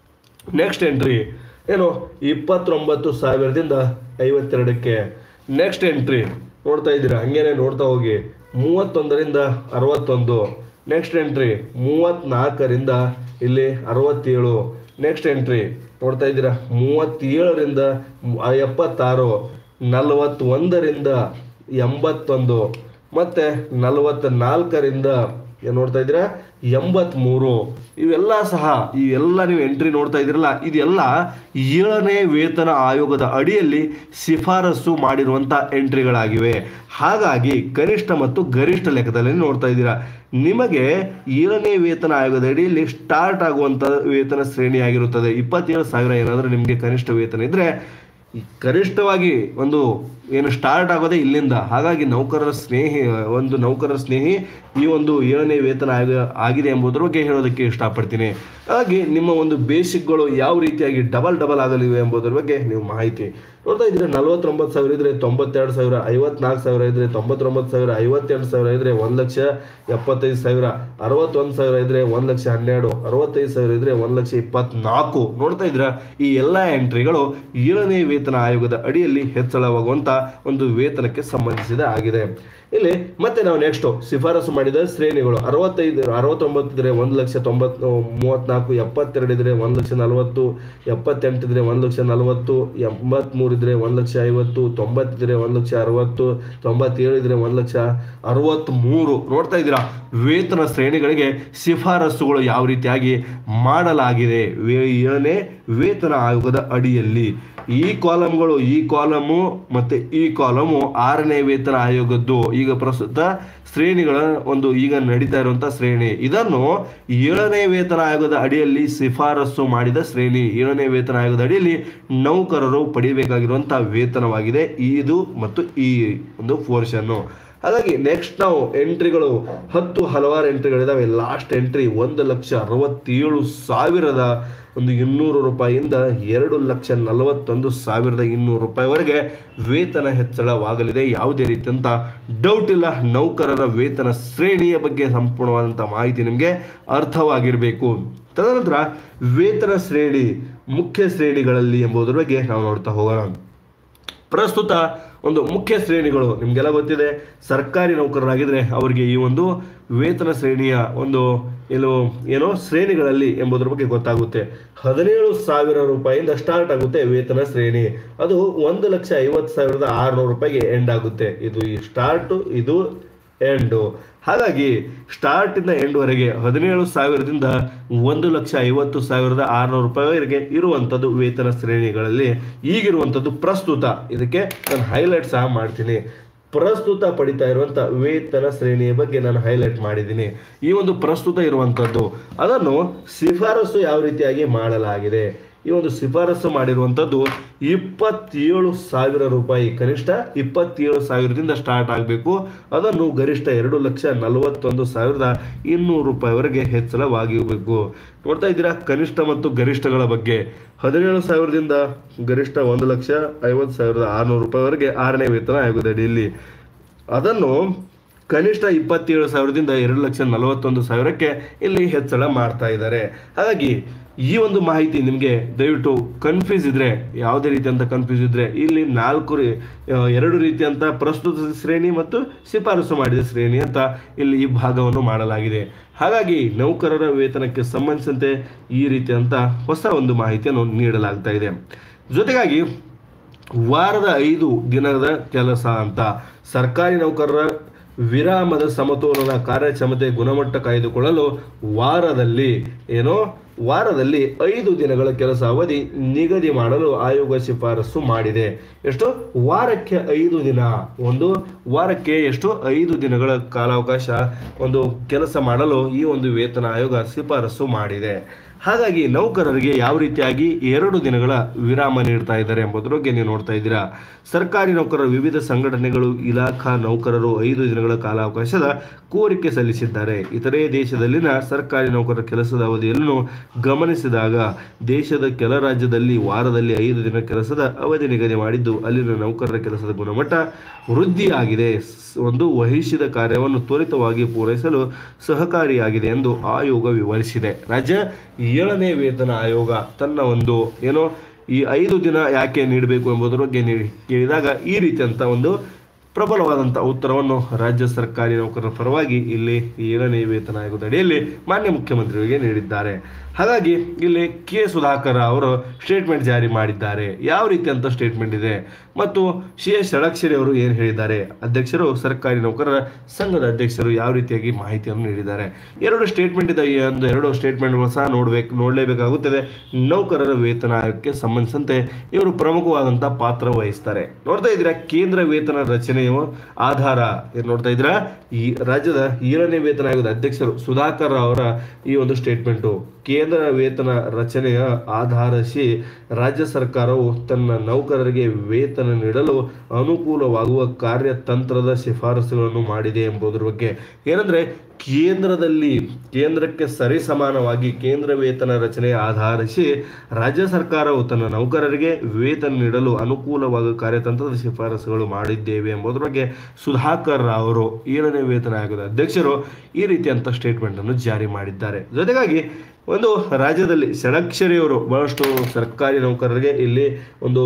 ನೆಕ್ಸ್ಟ್ ಎಂಟ್ರಿ ಏನು ಇಪ್ಪತ್ತೊಂಬತ್ತು ಸಾವಿರದಿಂದ ಐವತ್ತೆರಡಕ್ಕೆ ನೆಕ್ಸ್ಟ್ ಎಂಟ್ರಿ ನೋಡ್ತಾ ಇದ್ದೀರಾ ಹಂಗೇನೆ ನೋಡ್ತಾ ಹೋಗಿ ಮೂವತ್ತೊಂದರಿಂದ ಅರವತ್ತೊಂದು ನೆಕ್ಸ್ಟ್ ಎಂಟ್ರಿ ಮೂವತ್ನಾಲ್ಕರಿಂದ ಇಲ್ಲಿ ಅರವತ್ತೇಳು ನೆಕ್ಸ್ಟ್ ಎಂಟ್ರಿ ನೋಡ್ತಾ ಇದ್ದೀರಾ ಮೂವತ್ತೇಳರಿಂದ ಮು- ಎಪ್ಪತ್ತಾರು ನಲವತ್ತೊಂದರಿಂದ ಎಂಬತ್ತೊಂದು ಮತ್ತೆ ನಲವತ್ತ ನಾಲ್ಕರಿಂದ ಏನ್ ನೋಡ್ತಾ ಇದ್ದೀರಾ ಎಂಬತ್ಮೂರು ಇವೆಲ್ಲ ಸಹ ಈ ಎಲ್ಲ ನೀವು ಎಂಟ್ರಿ ನೋಡ್ತಾ ಇದ್ದೀರಲ್ಲ ಇದೆಲ್ಲ ಏಳನೇ ವೇತನ ಆಯೋಗದ ಅಡಿಯಲ್ಲಿ ಶಿಫಾರಸು ಮಾಡಿರುವಂಥ ಎಂಟ್ರಿಗಳಾಗಿವೆ ಹಾಗಾಗಿ ಕನಿಷ್ಠ ಮತ್ತು ಗರಿಷ್ಠ ಲೆಕ್ಕದಲ್ಲಿ ನೋಡ್ತಾ ಇದ್ದೀರಾ ನಿಮಗೆ ಏಳನೇ ವೇತನ ಆಯೋಗದ ಅಡಿಯಲ್ಲಿ ಸ್ಟಾರ್ಟ್ ಆಗುವಂಥ ವೇತನ ಶ್ರೇಣಿ ಆಗಿರುತ್ತದೆ ಇಪ್ಪತ್ತೇಳು ಸಾವಿರ ಏನಾದರೂ ನಿಮಗೆ ಕನಿಷ್ಠ ವೇತನ ಇದ್ರೆ ಈ ಗರಿಷ್ಠವಾಗಿ ಒಂದು ಏನು ಸ್ಟಾರ್ಟ್ ಆಗೋದೇ ಇಲ್ಲಿಂದ ಹಾಗಾಗಿ ನೌಕರರ ಸ್ನೇಹಿ ಒಂದು ನೌಕರರ ಸ್ನೇಹಿ ಈ ಒಂದು ಏಳನೇ ವೇತನ ಆಗ ಆಗಿದೆ ಎಂಬುದರ ಬಗ್ಗೆ ಹೇಳೋದಕ್ಕೆ ಇಷ್ಟಪಡ್ತೀನಿ ಹಾಗಾಗಿ ನಿಮ್ಮ ಒಂದು ಬೇಸಿಕ್ಗಳು ಯಾವ ರೀತಿಯಾಗಿ ಡಬಲ್ ಡಬಲ್ ಆಗಲಿವೆ ಎಂಬುದರ ಬಗ್ಗೆ ನೀವು ಮಾಹಿತಿ ನೋಡ್ತಾ ಇದ್ರೆ ನಲವತ್ತೊಂಬತ್ತು ಸಾವಿರ ಇದ್ರೆ ತೊಂಬತ್ತೆರಡು ಸಾವಿರ ಐವತ್ನಾಲ್ಕು ಸಾವಿರ ಇದ್ರೆ ತೊಂಬತ್ತೊಂಬತ್ತು ಸಾವಿರ ಐವತ್ತೆಂಟು ಸಾವಿರ ಇದ್ರೆ ಒಂದು ಲಕ್ಷ ಎಪ್ಪತ್ತೈದು ಸಾವಿರ ಅರವತ್ತೊಂದು ಸಾವಿರ ಇದ್ರೆ ಒಂದು ಲಕ್ಷ ಹನ್ನೆರಡು ಅರವತ್ತೈದು ಸಾವಿರ ಇದ್ರೆ ಒಂದು ಲಕ್ಷ ಇಪ್ಪತ್ನಾಲ್ಕು ನೋಡ್ತಾ ಇದ್ರ ಈ ಎಲ್ಲ ಎಂಟ್ರಿಗಳು ಏಳನೇ ವೇತನ ಆಯೋಗದ ಅಡಿಯಲ್ಲಿ ಹೆಚ್ಚಳವಾಗುವಂತ ಒಂದು ವೇತನಕ್ಕೆ ಸಂಬಂಧಿಸಿದ ಆಗಿದೆ ಇಲ್ಲಿ ಮತ್ತೆ ನಾವು ನೆಕ್ಸ್ಟ್ ಶಿಫಾರಸು ಮಾಡಿದ ಶ್ರೇಣಿಗಳು ಅರವತ್ತೈದು ಅರವತ್ತೊಂಬತ್ತು ಇದ್ರೆ ಒಂದು ಲಕ್ಷ ತೊಂಬತ್ ಮೂವತ್ನಾಲ್ಕು ಎಪ್ಪತ್ತೆರಡು ಇದ್ರೆ ಒಂದು ಲಕ್ಷ ನಲವತ್ತು ಎಪ್ಪತ್ತೆಂಟು ಇದ್ರೆ ಒಂದು ಲಕ್ಷ ನಲವತ್ತು ಎಂಬತ್ಮೂರು ಇದ್ರೆ ಒಂದು ಲಕ್ಷ ಐವತ್ತು ತೊಂಬತ್ತಿದ್ರೆ ಒಂದು ಲಕ್ಷ ಅರವತ್ತು ತೊಂಬತ್ತೇಳು ಇದ್ರೆ ಒಂದು ಲಕ್ಷ ಅರವತ್ತ್ಮೂರು ನೋಡ್ತಾ ಇದ್ದೀರಾ ವೇತನ ಶ್ರೇಣಿಗಳಿಗೆ ಶಿಫಾರಸುಗಳು ಯಾವ ರೀತಿಯಾಗಿ ಮಾಡಲಾಗಿದೆ ವೇ- ಏಳನೇ ವೇತನ ಆಯೋಗದ ಅಡಿಯಲ್ಲಿ ಈ ಕಾಲಮ್ಗಳು ಈ ಕಾಲಮು ಮತ್ತೆ ಈ ಕಾಲಮು ಆರನೇ ವೇತನ ಆಯೋಗದ್ದು ಈಗ ಪ್ರಸ್ತುತ ಶ್ರೇಣಿಗಳ ಒಂದು ಈಗ ನಡೀತಾ ಇರುವಂತ ಶ್ರೇಣಿ ಇದನ್ನು ಏಳನೇ ವೇತನ ಆಯೋಗದ ಅಡಿಯಲ್ಲಿ ಶಿಫಾರಸು ಮಾಡಿದ ಶ್ರೇಣಿ ಏಳನೇ ವೇತನ ಆಯೋಗದ ಅಡಿಯಲ್ಲಿ ನೌಕರರು ಪಡೆಯಬೇಕಾಗಿರುವಂತಹ ವೇತನವಾಗಿದೆ ಇದು ಮತ್ತು ಈ ಒಂದು ಪೋರ್ಷನ್ನು ಹಾಗಾಗಿ ನೆಕ್ಸ್ಟ್ ನಾವು ಎಂಟ್ರಿಗಳು ಹತ್ತು ಹಲವಾರು ಎಂಟ್ರಿಗಳಿದಾವೆ ಲಾಸ್ಟ್ ಎಂಟ್ರಿ ಒಂದು ಲಕ್ಷ ಅರವತ್ತೇಳು ಸಾವಿರದ ಒಂದು ಇನ್ನೂರು ರೂಪಾಯಿಯಿಂದ ಎರಡು ಲಕ್ಷ ನಲವತ್ತೊಂದು ಸಾವಿರದ ಇನ್ನೂರು ರೂಪಾಯಿವರೆಗೆ ವೇತನ ಹೆಚ್ಚಳವಾಗಲಿದೆ ಯಾವುದೇ ರೀತಿಯಂತ ಡೌಟ್ ಇಲ್ಲ ನೌಕರರ ವೇತನ ಶ್ರೇಣಿಯ ಬಗ್ಗೆ ಸಂಪೂರ್ಣವಾದಂಥ ಮಾಹಿತಿ ನಿಮಗೆ ಅರ್ಥವಾಗಿರಬೇಕು ತದನಂತರ ವೇತನ ಶ್ರೇಣಿ ಮುಖ್ಯ ಶ್ರೇಣಿಗಳಲ್ಲಿ ಎಂಬುದರ ಬಗ್ಗೆ ನಾವು ನೋಡ್ತಾ ಹೋಗೋಣ ಪ್ರಸ್ತುತ ಒಂದು ಮುಖ್ಯ ಶ್ರೇಣಿಗಳು ನಿಮಗೆಲ್ಲ ಗೊತ್ತಿದೆ ಸರ್ಕಾರಿ ನೌಕರರಾಗಿದ್ರೆ ಅವರಿಗೆ ಈ ಒಂದು ವೇತನ ಶ್ರೇಣಿಯ ಒಂದು ಏನು ಏನೋ ಶ್ರೇಣಿಗಳಲ್ಲಿ ಎಂಬುದರ ಬಗ್ಗೆ ಗೊತ್ತಾಗುತ್ತೆ ಹದಿನೇಳು ಸಾವಿರ ರೂಪಾಯಿಯಿಂದ ಸ್ಟಾರ್ಟ್ ಆಗುತ್ತೆ ವೇತನ ಶ್ರೇಣಿ ಅದು ಒಂದು ಲಕ್ಷ ಐವತ್ತು ಸಾವಿರದ ಆರುನೂರು ರೂಪಾಯಿಗೆ ಎಂಡ್ ಆಗುತ್ತೆ ಇದು ಈ ಸ್ಟಾರ್ಟ್ ಇದು ಎಂಡು ಹಾಗಾಗಿ ಸ್ಟಾರ್ಟ್ ಇಂದ ಎಂಡ್ ವರೆಗೆ ಹದಿನೇಳು ಸಾವಿರದಿಂದ ಒಂದು ಲಕ್ಷ ಐವತ್ತು ಸಾವಿರದ ಆರುನೂರು ರೂಪಾಯಿವರೆಗೆ ಇರುವಂಥದ್ದು ವೇತನ ಶ್ರೇಣಿಗಳಲ್ಲಿ ಈಗಿರುವಂಥದ್ದು ಪ್ರಸ್ತುತ ಇದಕ್ಕೆ ನಾನು ಹೈಲೈಟ್ ಸಹ ಮಾಡ್ತೀನಿ ಪ್ರಸ್ತುತ ಪಡಿತಾ ಇರುವಂತ ವೇತನ ಶ್ರೇಣಿಯ ಬಗ್ಗೆ ನಾನು ಹೈಲೈಟ್ ಮಾಡಿದ್ದೀನಿ ಈ ಒಂದು ಪ್ರಸ್ತುತ ಇರುವಂಥದ್ದು ಅದನ್ನು ಶಿಫಾರಸು ಯಾವ ರೀತಿಯಾಗಿ ಮಾಡಲಾಗಿದೆ ಈ ಒಂದು ಶಿಫಾರಸು ಮಾಡಿರುವಂಥದ್ದು ಇಪ್ಪತ್ತೇಳು ಸಾವಿರ ರೂಪಾಯಿ ಕನಿಷ್ಠ ಇಪ್ಪತ್ತೇಳು ಸಾವಿರದಿಂದ ಸ್ಟಾರ್ಟ್ ಆಗಬೇಕು ಅದನ್ನು ಗರಿಷ್ಠ ಎರಡು ಲಕ್ಷ ನಲವತ್ತೊಂದು ಸಾವಿರದ ಇನ್ನೂರು ರೂಪಾಯಿವರೆಗೆ ಹೆಚ್ಚಳವಾಗಿರಬೇಕು ನೋಡ್ತಾ ಇದ್ದೀರಾ ಕನಿಷ್ಠ ಮತ್ತು ಗರಿಷ್ಠಗಳ ಬಗ್ಗೆ ಹದಿನೇಳು ಸಾವಿರದಿಂದ ಗರಿಷ್ಠ ಒಂದು ಲಕ್ಷ ಐವತ್ತು ಸಾವಿರದ ಆರುನೂರು ರೂಪಾಯಿವರೆಗೆ ಆರನೇ ವೇತನ ಆಯೋಗದ ಅಡಿಯಲ್ಲಿ ಅದನ್ನು ಕನಿಷ್ಠ ಇಪ್ಪತ್ತೇಳು ಸಾವಿರದಿಂದ ಎರಡು ಲಕ್ಷ ನಲವತ್ತೊಂದು ಸಾವಿರಕ್ಕೆ ಇಲ್ಲಿ ಹೆಚ್ಚಳ ಮಾಡ್ತಾ ಇದ್ದಾರೆ ಹಾಗಾಗಿ ಈ ಒಂದು ಮಾಹಿತಿ ನಿಮಗೆ ದಯವಿಟ್ಟು ಕನ್ಫ್ಯೂಸ್ ಇದ್ರೆ ಯಾವುದೇ ರೀತಿಯಂತ ಕನ್ಫ್ಯೂಸ್ ಇದ್ರೆ ಇಲ್ಲಿ ನಾಲ್ಕು ರೀ- ಆ, ಎರಡು ರೀತಿಯಂತ ಪ್ರಸ್ತುತ ಶ್ರೇಣಿ ಮತ್ತು ಶಿಫಾರಸು ಮಾಡಿದ ಶ್ರೇಣಿ ಅಂತ ಇಲ್ಲಿ ಈ ಭಾಗವನ್ನು ಮಾಡಲಾಗಿದೆ ಹಾಗಾಗಿ ನೌಕರರ ವೇತನಕ್ಕೆ ಸಂಬಂಧಿಸಿದಂತೆ ಈ ರೀತಿಯಂತ ಹೊಸ ಒಂದು ಮಾಹಿತಿಯನ್ನು ನೀಡಲಾಗ್ತಾ ಇದೆ ಜೊತೆಗಾಗಿ ವಾರದ ಐದು ದಿನದ ಕೆಲಸ ಅಂತ ಸರ್ಕಾರಿ ನೌಕರರ ವಿರಾಮದ ಸಮತೋಲನ ಕಾರ್ಯಕ್ಷಮತೆ ಗುಣಮಟ್ಟ ಕಾಯ್ದುಕೊಳ್ಳಲು ವಾರದಲ್ಲಿ ಏನೋ ವಾರದಲ್ಲಿ ಐದು ದಿನಗಳ ಕೆಲಸ ಅವಧಿ ನಿಗದಿ ಮಾಡಲು ಆಯೋಗ ಶಿಫಾರಸು ಮಾಡಿದೆ ಎಷ್ಟು ವಾರಕ್ಕೆ ಐದು ದಿನ ಒಂದು ವಾರಕ್ಕೆ ಎಷ್ಟು ಐದು ದಿನಗಳ ಕಾಲಾವಕಾಶ ಒಂದು ಕೆಲಸ ಮಾಡಲು ಈ ಒಂದು ವೇತನ ಆಯೋಗ ಶಿಫಾರಸು ಮಾಡಿದೆ ಹಾಗಾಗಿ ನೌಕರರಿಗೆ ಯಾವ ರೀತಿಯಾಗಿ ಎರಡು ದಿನಗಳ ವಿರಾಮ ನೀಡ್ತಾ ಇದ್ದಾರೆ ಎಂಬುದರ ಬಗ್ಗೆ ನೀವು ನೋಡ್ತಾ ಇದ್ದೀರಾ ಸರ್ಕಾರಿ ನೌಕರರ ವಿವಿಧ ಸಂಘಟನೆಗಳು ಇಲಾಖಾ ನೌಕರರು ಐದು ದಿನಗಳ ಕಾಲಾವಕಾಶದ ಕೋರಿಕೆ ಸಲ್ಲಿಸಿದ್ದಾರೆ ಇತರೆ ದೇಶದಲ್ಲಿನ ಸರ್ಕಾರಿ ನೌಕರರ ಕೆಲಸದ ಅವಧಿಯನ್ನು ಗಮನಿಸಿದಾಗ ದೇಶದ ಕೆಲ ರಾಜ್ಯದಲ್ಲಿ ವಾರದಲ್ಲಿ ಐದು ದಿನ ಕೆಲಸದ ಅವಧಿ ನಿಗದಿ ಮಾಡಿದ್ದು ಅಲ್ಲಿನ ನೌಕರರ ಕೆಲಸದ ಗುಣಮಟ್ಟ ವೃದ್ಧಿಯಾಗಿದೆ ಸ್- ಒಂದು ವಹಿಸಿದ ಕಾರ್ಯವನ್ನು ತ್ವರಿತವಾಗಿ ಪೂರೈಸಲು ಸಹಕಾರಿಯಾಗಿದೆ ಎಂದು ಆಯೋಗ ವಿವರಿಸಿದೆ ರಾಜ್ಯ ಏಳನೇ ವೇತನ ಆಯೋಗ ತನ್ನ ಒಂದು ಏನೋ ಈ ಐದು ದಿನ ಯಾಕೆ ನೀಡಬೇಕು ಎಂಬುದರ ಬಗ್ಗೆ ನೀಡಿ ಕೇಳಿದಾಗ ಈ ರೀತಿಯಂತ ಒಂದು ಪ್ರಬಲವಾದಂಥ ಉತ್ತರವನ್ನು ರಾಜ್ಯ ಸರ್ಕಾರಿ ನೌಕರರ ಪರವಾಗಿ ಇಲ್ಲಿ ಏಳನೇ ವೇತನ ಆಯೋಗದ ಅಡಿಯಲ್ಲಿ ಮಾನ್ಯ ಮುಖ್ಯಮಂತ್ರಿಗಳಿಗೆ ನೀಡಿದ್ದಾರೆ ಹಾಗಾಗಿ ಇಲ್ಲಿ ಕೆ ಸುಧಾಕರ್ ಅವರು ಸ್ಟೇಟ್ಮೆಂಟ್ ಜಾರಿ ಮಾಡಿದ್ದಾರೆ ಯಾವ ರೀತಿಯಂತ ಸ್ಟೇಟ್ಮೆಂಟ್ ಇದೆ ಮತ್ತು ಸಿ ಎಸ್ ಷಡಕ್ಷರಿ ಅವರು ಏನು ಹೇಳಿದ್ದಾರೆ ಅಧ್ಯಕ್ಷರು ಸರ್ಕಾರಿ ನೌಕರರ ಸಂಘದ ಅಧ್ಯಕ್ಷರು ಯಾವ ರೀತಿಯಾಗಿ ಮಾಹಿತಿಯನ್ನು ನೀಡಿದ್ದಾರೆ ಎರಡು ಸ್ಟೇಟ್ಮೆಂಟ್ ಇದೆ ಈ ಒಂದು ಎರಡು ಸ್ಟೇಟ್ಮೆಂಟ್ಗಳು ಸಹ ನೋಡ್ಬೇಕು ನೋಡಲೇಬೇಕಾಗುತ್ತದೆ ನೌಕರರ ವೇತನ ಆಯೋಗಕ್ಕೆ ಸಂಬಂಧಿಸಿದಂತೆ ಇವರು ಪ್ರಮುಖವಾದಂಥ ಪಾತ್ರ ವಹಿಸ್ತಾರೆ ನೋಡ್ತಾ ಇದ್ದೀರಾ ಕೇಂದ್ರ ವೇತನ ರಚನೆಯ ಆಧಾರ ಏನ್ ನೋಡ್ತಾ ಇದ್ದೀರಾ ಈ ರಾಜ್ಯದ ಏಳನೇ ವೇತನ ಆಯೋಗದ ಅಧ್ಯಕ್ಷರು ಸುಧಾಕರ್ ಅವರ ಈ ಒಂದು ಸ್ಟೇಟ್ಮೆಂಟು ಕೇಂದ್ರ ವೇತನ ರಚನೆಯ ಆಧರಿಸಿ ರಾಜ್ಯ ಸರ್ಕಾರವು ತನ್ನ ನೌಕರರಿಗೆ ವೇತನ ನೀಡಲು ಅನುಕೂಲವಾಗುವ ಕಾರ್ಯತಂತ್ರದ ಶಿಫಾರಸುಗಳನ್ನು ಮಾಡಿದೆ ಎಂಬುದರ ಬಗ್ಗೆ ಏನಂದ್ರೆ ಕೇಂದ್ರದಲ್ಲಿ ಕೇಂದ್ರಕ್ಕೆ ಸರಿಸಮಾನವಾಗಿ ಕೇಂದ್ರ ವೇತನ ರಚನೆ ಆಧರಿಸಿ ರಾಜ್ಯ ಸರ್ಕಾರವು ತನ್ನ ನೌಕರರಿಗೆ ವೇತನ ನೀಡಲು ಅನುಕೂಲವಾಗುವ ಕಾರ್ಯತಂತ್ರದ ಶಿಫಾರಸುಗಳು ಮಾಡಿದ್ದೇವೆ ಎಂಬುದರ ಬಗ್ಗೆ ಸುಧಾಕರ್ ಅವರು ಏಳನೇ ವೇತನ ಆಯೋಗದ ಅಧ್ಯಕ್ಷರು ಈ ರೀತಿಯಂತ ಸ್ಟೇಟ್ಮೆಂಟ್ ಅನ್ನು ಜಾರಿ ಮಾಡಿದ್ದಾರೆ ಜೊತೆಗಾಗಿ ಒಂದು ರಾಜ್ಯದಲ್ಲಿ ಷಡಕ್ಷರಿಯವರು ಬಹಳಷ್ಟು ಸರ್ಕಾರಿ ನೌಕರರಿಗೆ ಇಲ್ಲಿ ಒಂದು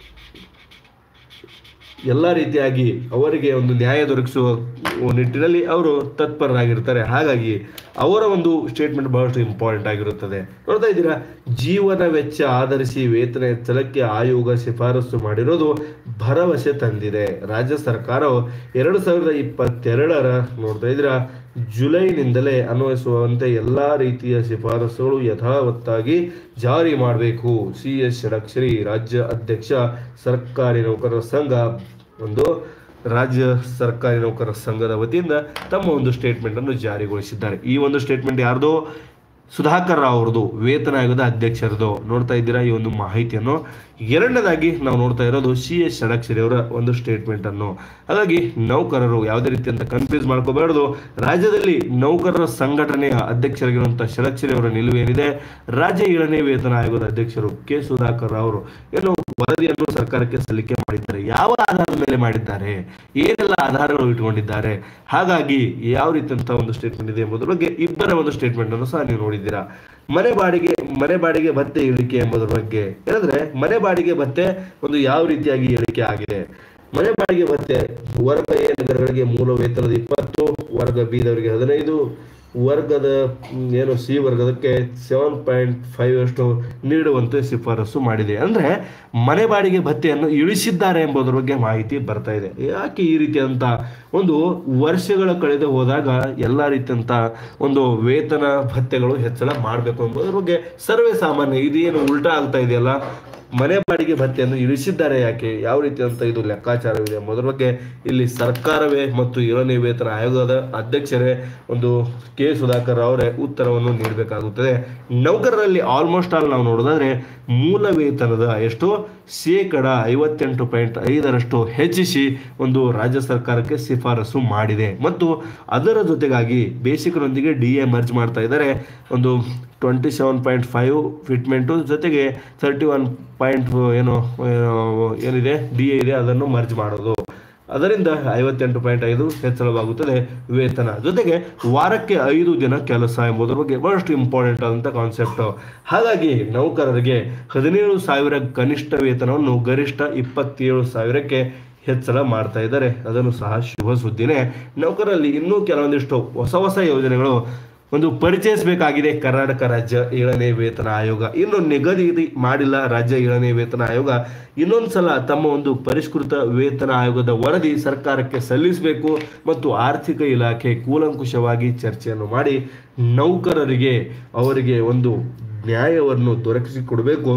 ಎಲ್ಲ ರೀತಿಯಾಗಿ ಅವರಿಗೆ ಒಂದು ನ್ಯಾಯ ದೊರಕಿಸುವ ನಿಟ್ಟಿನಲ್ಲಿ ಅವರು ತತ್ಪರರಾಗಿರ್ತಾರೆ ಹಾಗಾಗಿ ಅವರ ಒಂದು ಸ್ಟೇಟ್ಮೆಂಟ್ ಬಹಳಷ್ಟು ಇಂಪಾರ್ಟೆಂಟ್ ಆಗಿರುತ್ತದೆ ನೋಡ್ತಾ ಇದ್ದೀರಾ ಜೀವನ ವೆಚ್ಚ ಆಧರಿಸಿ ವೇತನ ಹೆಚ್ಚಳಕ್ಕೆ ಆಯೋಗ ಶಿಫಾರಸು ಮಾಡಿರೋದು ಭರವಸೆ ತಂದಿದೆ ರಾಜ್ಯ ಸರ್ಕಾರವು ಎರಡು ಸಾವಿರದ ಇಪ್ಪತ್ತೆರಡರ ನೋಡ್ತಾ ಇದ್ದೀರಾ ಜುಲೈನಿಂದಲೇ ಅನ್ವಯಿಸುವಂತೆ ಎಲ್ಲಾ ರೀತಿಯ ಶಿಫಾರಸುಗಳು ಯಥಾವತ್ತಾಗಿ ಜಾರಿ ಮಾಡಬೇಕು ಸಿ ಎಸ್ ಷಡಕ್ಷರಿ ರಾಜ್ಯ ಅಧ್ಯಕ್ಷ ಸರ್ಕಾರಿ ನೌಕರರ ಸಂಘ ಒಂದು ರಾಜ್ಯ ಸರ್ಕಾರಿ ನೌಕರರ ಸಂಘದ ವತಿಯಿಂದ ತಮ್ಮ ಒಂದು ಸ್ಟೇಟ್ಮೆಂಟ್ ಅನ್ನು ಜಾರಿಗೊಳಿಸಿದ್ದಾರೆ ಈ ಒಂದು ಸ್ಟೇಟ್ಮೆಂಟ್ ಯಾರ್ದು ಸುಧಾಕರ್ ರಾವ್ ಅವ್ರದ್ದು ವೇತನ ಆಯೋಗದ ಅಧ್ಯಕ್ಷರದು ನೋಡ್ತಾ ಇದ್ದೀರಾ ಈ ಒಂದು ಮಾಹಿತಿಯನ್ನು ಎರಡನೇದಾಗಿ ನಾವು ನೋಡ್ತಾ ಇರೋದು ಸಿ ಎಸ್ ಷಡಕ್ಷರಿ ಅವರ ಒಂದು ಸ್ಟೇಟ್ಮೆಂಟ್ ಅನ್ನು ಹಾಗಾಗಿ ನೌಕರರು ಯಾವುದೇ ರೀತಿಯಂತ ಕನ್ಫ್ಯೂಸ್ ಮಾಡ್ಕೋಬಾರ್ದು ರಾಜ್ಯದಲ್ಲಿ ನೌಕರರ ಸಂಘಟನೆಯ ಅಧ್ಯಕ್ಷರಾಗಿರುವಂತಹ ಷಡಕ್ಷರಿ ಅವರ ನಿಲುವೇನಿದೆ ರಾಜ್ಯ ಏಳನೇ ವೇತನ ಆಯೋಗದ ಅಧ್ಯಕ್ಷರು ಕೆ ಸುಧಾಕರ್ ಅವರು ಏನು ವರದಿಯನ್ನು ಸರ್ಕಾರಕ್ಕೆ ಸಲ್ಲಿಕೆ ಮಾಡಿದ್ದಾರೆ ಯಾವ ಆಧಾರದ ಮೇಲೆ ಮಾಡಿದ್ದಾರೆ ಏನೆಲ್ಲ ಆಧಾರಗಳು ಇಟ್ಟುಕೊಂಡಿದ್ದಾರೆ ಹಾಗಾಗಿ ಯಾವ ರೀತಿಯಂತ ಒಂದು ಸ್ಟೇಟ್ಮೆಂಟ್ ಇದೆ ಎಂಬುದರ ಬಗ್ಗೆ ಇಬ್ಬರ ಒಂದು ಸ್ಟೇಟ್ಮೆಂಟ್ ಅನ್ನು ಸಹ ನೀವು ನೋಡಿದ್ದೀರಾ ಮನೆ ಬಾಡಿಗೆ ಮನೆ ಬಾಡಿಗೆ ಭತ್ತೆ ಇಳಿಕೆ ಎಂಬುದರ ಬಗ್ಗೆ ಏನಂದ್ರೆ ಮನೆ ಬಾಡಿಗೆ ಭತ್ತೆ ಒಂದು ಯಾವ ರೀತಿಯಾಗಿ ಇಳಿಕೆ ಆಗಿದೆ ಮನೆ ಬಾಡಿಗೆ ಭತ್ತೆ ವರ್ಗ ಎ ನಗರಗಳಿಗೆ ಮೂಲ ವೇತನದ ಇಪ್ಪತ್ತು ವರ್ಗ ಬಿದವರಿಗೆ ಹದಿನೈದು ವರ್ಗದ ಮ್, ಏನು ಸಿ ವರ್ಗದಕ್ಕೆ ಸೆವೆನ್ ಪಾಯಿಂಟ್ ಫೈವ್ ಅಷ್ಟು ನೀಡುವಂತೆ ಶಿಫಾರಸು ಮಾಡಿದೆ ಅಂದ್ರೆ ಮನೆ ಬಾಡಿಗೆ ಭತ್ಯೆಯನ್ನು ಇಳಿಸಿದ್ದಾರೆ ಎಂಬುದರ ಬಗ್ಗೆ ಮಾಹಿತಿ ಬರ್ತಾ ಇದೆ ಯಾಕೆ ಈ ರೀತಿಯಂತ ಒಂದು ವರ್ಷಗಳ ಕಳೆದು ಹೋದಾಗ ಎಲ್ಲ ರೀತಿಯಂತ ಒಂದು ವೇತನ ಭತ್ಯೆಗಳು ಹೆಚ್ಚಳ ಮಾಡಬೇಕು ಎಂಬುದರ ಬಗ್ಗೆ ಸರ್ವೇ ಸಾಮಾನ್ಯ ಇದೇನು ಉಲ್ಟಾ ಆಗ್ತಾ ಇದೆಯಲ್ಲ ಮನೆ ಬಾಡಿಗೆ ಭತ್ಯೆಯನ್ನು ಇಳಿಸಿದ್ದಾರೆ ಯಾಕೆ ಯಾವ ರೀತಿಯಂತ ಇದು ಲೆಕ್ಕಾಚಾರವಿದೆ ಎಂಬುದರ ಬಗ್ಗೆ ಇಲ್ಲಿ ಸರ್ಕಾರವೇ ಮತ್ತು ಏಳನೇ ವೇತನ ಆಯೋಗದ ಅಧ್ಯಕ್ಷರೇ ಒಂದು ಕೆ ಸುಧಾಕರ್ ಅವರೇ ಉತ್ತರವನ್ನು ನೀಡಬೇಕಾಗುತ್ತದೆ ನೌಕರರಲ್ಲಿ ಆಲ್ಮೋಸ್ಟ್ ಆಲ್ ನಾವು ನೋಡೋದಾದ್ರೆ ಮೂಲ ವೇತನದ ಎಷ್ಟು ಶೇಕಡ ಐವತ್ತೆಂಟು ಪಾಯಿಂಟ್ ಐದರಷ್ಟು ಹೆಚ್ಚಿಸಿ ಒಂದು ರಾಜ್ಯ ಸರ್ಕಾರಕ್ಕೆ ಶಿಫಾರಸು ಮಾಡಿದೆ ಮತ್ತು ಅದರ ಜೊತೆಗಾಗಿ ಬೇಸಿಕ್ನೊಂದಿಗೆ ಡಿ ಎ ಮರ್ಜ್ ಮಾಡ್ತಾ ಇದ್ದಾರೆ ಒಂದು twenty seven point five fitment ಜೊತೆಗೆ ತರ್ಟಿ ಒನ್ ಪಾಯಿಂಟ್ ಏನು ಏನು ಏನಿದೆ ಡಿ ಎ ಇದೆ ಅದನ್ನು ಮರ್ಜ್ ಮಾಡೋದು ಅದರಿಂದ ಐವತ್ತೆಂಟು ಪಾಯಿಂಟ್ ಐದು ಹೆಚ್ಚಳವಾಗುತ್ತದೆ ವೇತನ ಜೊತೆಗೆ ವಾರಕ್ಕೆ ಐದು ದಿನ ಕೆಲಸ ಎಂಬುದರ ಬಗ್ಗೆ ಬಹಳಷ್ಟು ಇಂಪಾರ್ಟೆಂಟ್ ಆದಂಥ ಕಾನ್ಸೆಪ್ಟ್ ಹಾಗಾಗಿ ನೌಕರರಿಗೆ ಹದಿನೇಳು ಸಾವಿರ ಕನಿಷ್ಠ ವೇತನವನ್ನು ಗರಿಷ್ಠ ಇಪ್ಪತ್ತೇಳು ಸಾವಿರಕ್ಕೆ ಹೆಚ್ಚಳ ಮಾಡ್ತಾ ಇದ್ದಾರೆ ಅದನ್ನು ಸಹ ಶುಭ ಸುದ್ದಿನೇ ನೌಕರಲ್ಲಿ ಇನ್ನೂ ಕೆಲವೊಂದಿಷ್ಟು ಹೊಸ ಹೊಸ ಯೋಜನೆಗಳು ಒಂದು ಪರಿಚಯಿಸಬೇಕಾಗಿದೆ ಕರ್ನಾಟಕ ರಾಜ್ಯ ಏಳನೇ ವೇತನ ಆಯೋಗ ಇನ್ನು ನಿಗದಿ ಮಾಡಿಲ್ಲ ರಾಜ್ಯ ಏಳನೇ ವೇತನ ಆಯೋಗ ಇನ್ನೊಂದ್ಸಲ ತಮ್ಮ ಒಂದು ಪರಿಷ್ಕೃತ ವೇತನ ಆಯೋಗದ ವರದಿ ಸರ್ಕಾರಕ್ಕೆ ಸಲ್ಲಿಸಬೇಕು ಮತ್ತು ಆರ್ಥಿಕ ಇಲಾಖೆ ಕೂಲಂಕುಷವಾಗಿ ಚರ್ಚೆಯನ್ನು ಮಾಡಿ ನೌಕರರಿಗೆ ಅವರಿಗೆ ಒಂದು ನ್ಯಾಯವನ್ನು ದೊರಕಿಸಿಕೊಡಬೇಕು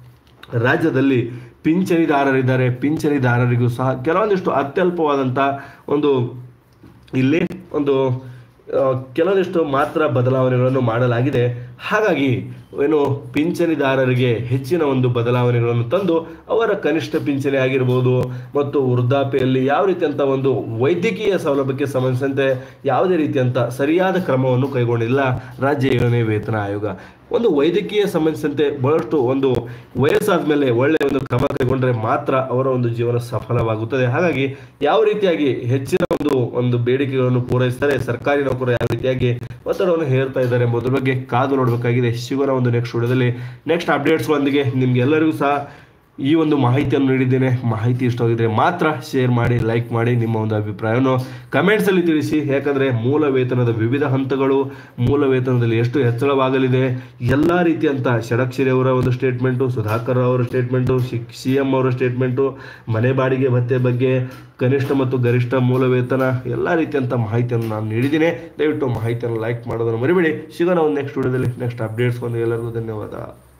ರಾಜ್ಯದಲ್ಲಿ ಪಿಂಚಣಿದಾರರಿದ್ದಾರೆ ಪಿಂಚಣಿದಾರರಿಗೂ ಸಹ ಕೆಲವೊಂದಿಷ್ಟು ಅತ್ಯಲ್ಪವಾದಂಥ ಒಂದು ಇಲ್ಲಿ ಒಂದು ಆ, ಕೆಲವೊಂದಿಷ್ಟು ಮಾತ್ರ ಬದಲಾವಣೆಗಳನ್ನು ಮಾಡಲಾಗಿದೆ ಹಾಗಾಗಿ ಏನು ಪಿಂಚಣಿದಾರರಿಗೆ ಹೆಚ್ಚಿನ ಒಂದು ಬದಲಾವಣೆಗಳನ್ನು ತಂದು ಅವರ ಕನಿಷ್ಠ ಪಿಂಚಣಿ ಆಗಿರ್ಬೋದು ಮತ್ತು ವೃದ್ಧಾಪ್ಯದಲ್ಲಿ ಯಾವ ರೀತಿಯಂತ ಒಂದು ವೈದ್ಯಕೀಯ ಸೌಲಭ್ಯಕ್ಕೆ ಸಂಬಂಧಿಸಿದಂತೆ ಯಾವುದೇ ರೀತಿಯಂತ ಸರಿಯಾದ ಕ್ರಮವನ್ನು ಕೈಗೊಂಡಿಲ್ಲ ರಾಜ್ಯ ಏಳನೇ ವೇತನ ಆಯೋಗ ಒಂದು ವೈದ್ಯಕೀಯ ಸಂಬಂಧಿಸಿದಂತೆ ಬಹಳಷ್ಟು ಒಂದು ವಯಸ್ಸಾದ ಮೇಲೆ ಒಳ್ಳೆಯ ಒಂದು ಕ್ರಮ ಕೈಗೊಂಡ್ರೆ ಮಾತ್ರ ಅವರ ಒಂದು ಜೀವನ ಸಫಲವಾಗುತ್ತದೆ ಹಾಗಾಗಿ ಯಾವ ರೀತಿಯಾಗಿ ಹೆಚ್ಚಿನ ಒಂದು ಒಂದು ಬೇಡಿಕೆಗಳನ್ನು ಪೂರೈಸ್ತಾರೆ ಸರ್ಕಾರಿ ನೌಕರರು ಯಾವ ರೀತಿಯಾಗಿ ಒತ್ತಡವನ್ನು ಹೇರ್ತಾ ಇದ್ದಾರೆ ಎಂಬುದರ ಬಗ್ಗೆ ಕಾದು ನೋಡಬೇಕಾಗಿದೆ ಸಿಗೋಣ ಒಂದು ನೆಕ್ಸ್ಟ್ ವಿಡಿಯೋದಲ್ಲಿ ನೆಕ್ಸ್ಟ್ ಅಪ್ಡೇಟ್ಸ್ಗಳೊಂದಿಗೆ ನಿಮ್ಗೆಲ್ಲರಿಗೂ ಸಹ ಈ ಒಂದು ಮಾಹಿತಿಯನ್ನು ನೀಡಿದ್ದೇನೆ ಮಾಹಿತಿ ಇಷ್ಟವಾಗಿದ್ರೆ ಮಾತ್ರ ಶೇರ್ ಮಾಡಿ ಲೈಕ್ ಮಾಡಿ ನಿಮ್ಮ ಒಂದು ಅಭಿಪ್ರಾಯವನ್ನು ಕಮೆಂಟ್ಸ್ ಅಲ್ಲಿ ತಿಳಿಸಿ ಯಾಕಂದ್ರೆ ಮೂಲ ವೇತನದ ವಿವಿಧ ಹಂತಗಳು ಮೂಲ ವೇತನದಲ್ಲಿ ಎಷ್ಟು ಹೆಚ್ಚಳವಾಗಲಿದೆ ಎಲ್ಲ ರೀತಿಯಂತ ಷಡಕ್ಷರಿ ಅವರ ಒಂದು ಸ್ಟೇಟ್ಮೆಂಟು ಸುಧಾಕರ್ ಅವರ ಸ್ಟೇಟ್ಮೆಂಟು ಸಿ ಎಂ ಅವರ ಸ್ಟೇಟ್ಮೆಂಟು ಮನೆ ಬಾಡಿಗೆ ಭತ್ಯೆ ಬಗ್ಗೆ ಕನಿಷ್ಠ ಮತ್ತು ಗರಿಷ್ಠ ಮೂಲ ವೇತನ ಎಲ್ಲ ರೀತಿಯಂತ ಮಾಹಿತಿಯನ್ನು ನಾನು ನೀಡಿದ್ದೀನಿ ದಯವಿಟ್ಟು ಮಾಹಿತಿಯನ್ನು ಲೈಕ್ ಮಾಡೋದನ್ನು ಮರಿಬೇಡಿ ಸಿಗೋಣ ಒಂದು ನೆಕ್ಸ್ಟ್ ವಿಡಿಯೋದಲ್ಲಿ ನೆಕ್ಸ್ಟ್ ಅಪ್ಡೇಟ್ಸ್ ಒಂದು ಎಲ್ಲರಿಗೂ ಧನ್ಯವಾದ